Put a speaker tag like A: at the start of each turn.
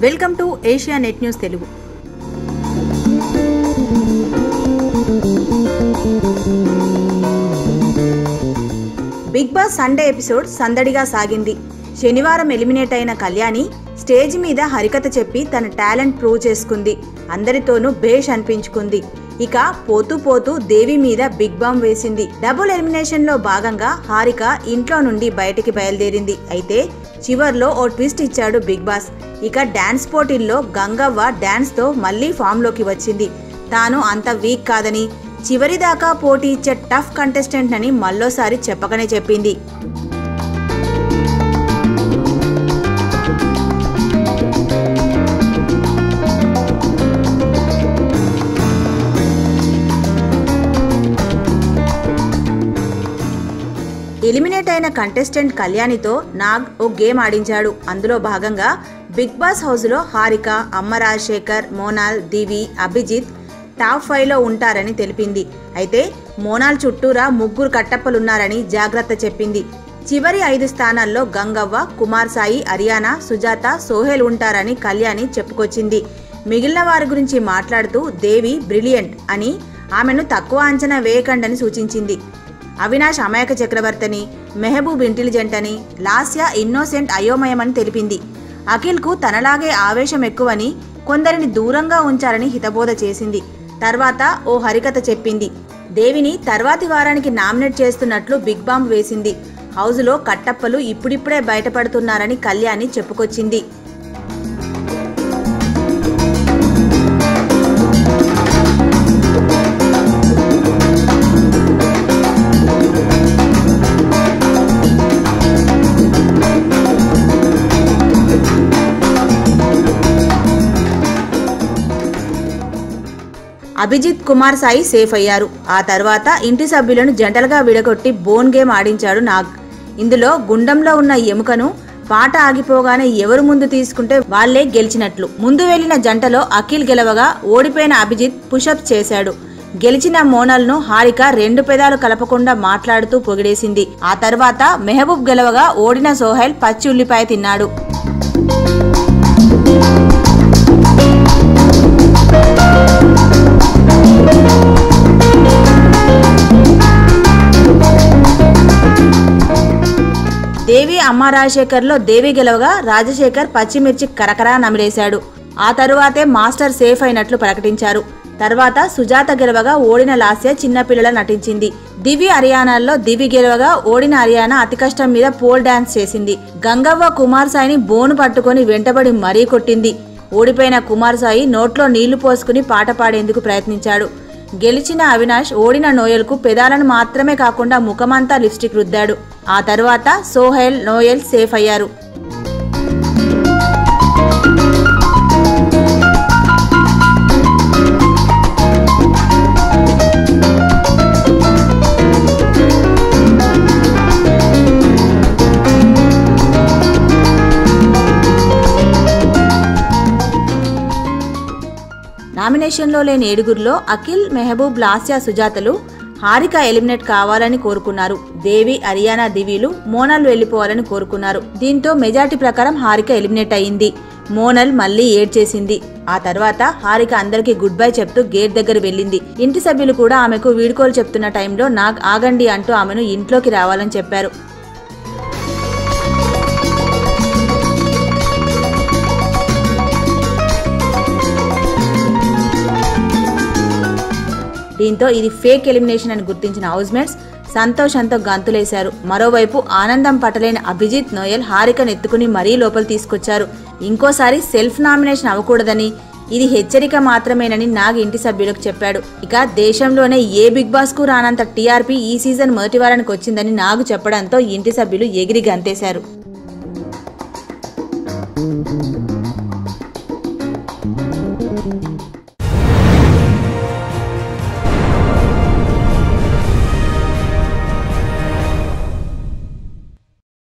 A: welcome to Asianet news Telugu Bigg Boss Sunday episode సందడిగా సాగింది శనివారం ఎలిమినేట్ అయిన కళ్యాణి స్టేజ్ మీద హరికథ చెప్పి తన టాలెంట్ ప్రూవ్ చేసుకుంది అందరితోనూ బేష్ అనిపించుకుంది ఇక పోతూ పోతూ దేవి మీద బిగ్ బాంబ్ వేసింది డబుల్ ఎలిమినేషన్ లో భాగంగా హారిక ఇంట్లో నుండి బయటికి బయలుదేరింది అయితే చివర్లో ఓ ట్విస్ట్ ఇచ్చాడు బిగ్ బాస్ ఇక డాన్స్ పోటీల్లో గంగవ్వ డాన్స్ తో మళ్ళీ ఫామ్ లోకి వచ్చింది తాను అంత వీక్ కాదని చివరిదాకా పోటీ ఇచ్చే టఫ్ కంటెస్టెంట్ అని మళ్ళోసారి చెప్పకనే చెప్పింది ఎలిమినేట్ అయిన కంటెస్టెంట్ కళ్యాణితో నాగ్ ఓ గేమ్ ఆడించాడు అందులో భాగంగా బిగ్ బాస్ హౌస్లో హారిక అమ్మ రాజశేఖర్ మోనాల్ దివి అభిజిత్ టాప్ ఫైవ్ లో ఉంటారని తెలిపింది అయితే మోనాల్ చుట్టూరా ముగ్గురు కట్టప్పలున్నారని జాగ్రత్త చెప్పింది చివరి ఐదు స్థానాల్లో గంగవ్వ కుమార్ సాయి అరియానా సుజాత సోహెల్ ఉంటారని కళ్యాణి చెప్పుకొచ్చింది మిగిలిన వారి గురించి మాట్లాడుతూ దేవి బ్రిలియంట్ అని ఆమెను తక్కువ అంచనా వేయకండని సూచించింది అవినాష్ అమాయక చక్రవర్తిని మెహబూబ్ ఇంటెలిజెంట్ అని లాస్య ఇన్నోసెంట్ అయోమయమని తెలిపింది అఖిల్కు తనలాగే ఆవేశం ఎక్కువని కొందరిని దూరంగా ఉంచాలని హితబోధ చేసింది తర్వాత ఓ హరికథ చెప్పింది దేవిని తర్వాతి వారానికి నామినేట్ చేస్తున్నట్లు బిగ్ బాంబ్ వేసింది హౌజులో కట్టప్పలు ఇప్పుడిప్పుడే బయటపడుతున్నారని కళ్యాణి చెప్పుకొచ్చింది అభిజిత్ కుమార్ సాయి సేఫ్ అయ్యారు ఆ తర్వాత ఇంటి సభ్యులను జంటలుగా విడగొట్టి బోన్ గేమ్ ఆడించాడు నాగ్ ఇందులో గుండంలో ఉన్న ఎముకను పాట ఆగిపోగానే ఎవరు ముందు తీసుకుంటే వాళ్లే గెలిచినట్లు ముందు వెళ్లిన జంటలో అఖిల్ గెలవగా ఓడిపోయిన అభిజిత్ పుషప్ చేశాడు గెలిచిన మోనల్ను హారిక రెండు పెదాలు కలపకుండా మాట్లాడుతూ పొగిడేసింది ఆ తర్వాత మెహబూబ్ గెలవగా ఓడిన సోహెల్ పచ్చి ఉల్లిపాయ తిన్నాడు దేవి అమ్మ రాజశేఖర్లో దేవి గెలవగా రాజశేఖర్ పచ్చిమిర్చి కరకరా నమిలేశాడు ఆ తరువాతే మాస్టర్ సేఫ్ అయినట్లు ప్రకటించారు తర్వాత సుజాత గెలవగా ఓడిన లాస్య చిన్నపిల్లల నటించింది దివి హర్యానాల్లో దివి గెలవగా ఓడిన హర్యానా అతి కష్టం మీద పోల్ డాన్స్ చేసింది గంగవ్వ కుమార్ సాయిని బోను పట్టుకొని వెంటబడి మరీ కొట్టింది ఓడిపోయిన కుమార్ సాయి నోట్లో నీళ్లు పోసుకుని పాట పాడేందుకు ప్రయత్నించాడు గెలిచిన అవినాష్ ఓడిన నోయల్కు పెదాలను మాత్రమే కాకుండా ముఖమంతా లిప్స్టిక్ రుద్దాడు ఆ తర్వాత సోహెల్ నోయల్ సేఫ్ అయ్యారు నామినేషన్లో లేని ఏడుగురిలో అఖిల్ మెహబూబ్ లాస్యా సుజాతలు హారిక ఎలిమినేట్ కావాలని కోరుకున్నారు దేవి హరియానా దివీలు మోనల్ వెళ్లిపోవాలని కోరుకున్నారు దీంతో మెజార్టీ ప్రకారం హారిక ఎలిమినేట్ అయింది మోనల్ మళ్లీ ఏడ్చేసింది ఆ తర్వాత హారిక అందరికీ గుడ్ బై చెప్తూ గేట్ దగ్గర వెళ్ళింది ఇంటి సభ్యులు కూడా ఆమెకు వీడ్కోలు చెప్తున్న టైంలో నాగ్ ఆగండి అంటూ ఆమెను ఇంట్లోకి రావాలని చెప్పారు దీంతో ఇది ఫేక్ ఎలిమినేషన్ అని గుర్తించిన హౌస్మేట్స్ సంతోషంతో గంతులేశారు మరోవైపు ఆనందం పట్టలేని అభిజిత్ నోయల్ హారికను ఎత్తుకుని మరీ లోపల తీసుకొచ్చారు ఇంకోసారి సెల్ఫ్ నామినేషన్ అవ్వకూడదని ఇది హెచ్చరిక మాత్రమేనని నాగ్ ఇంటి సభ్యులకు చెప్పాడు ఇక దేశంలోనే ఏ బిగ్ బాస్ కు రానంత టీఆర్పీ ఈ సీజన్ మొదటి వారానికి వచ్చిందని నాగు చెప్పడంతో ఇంటి సభ్యులు ఎగిరి గంతేశారు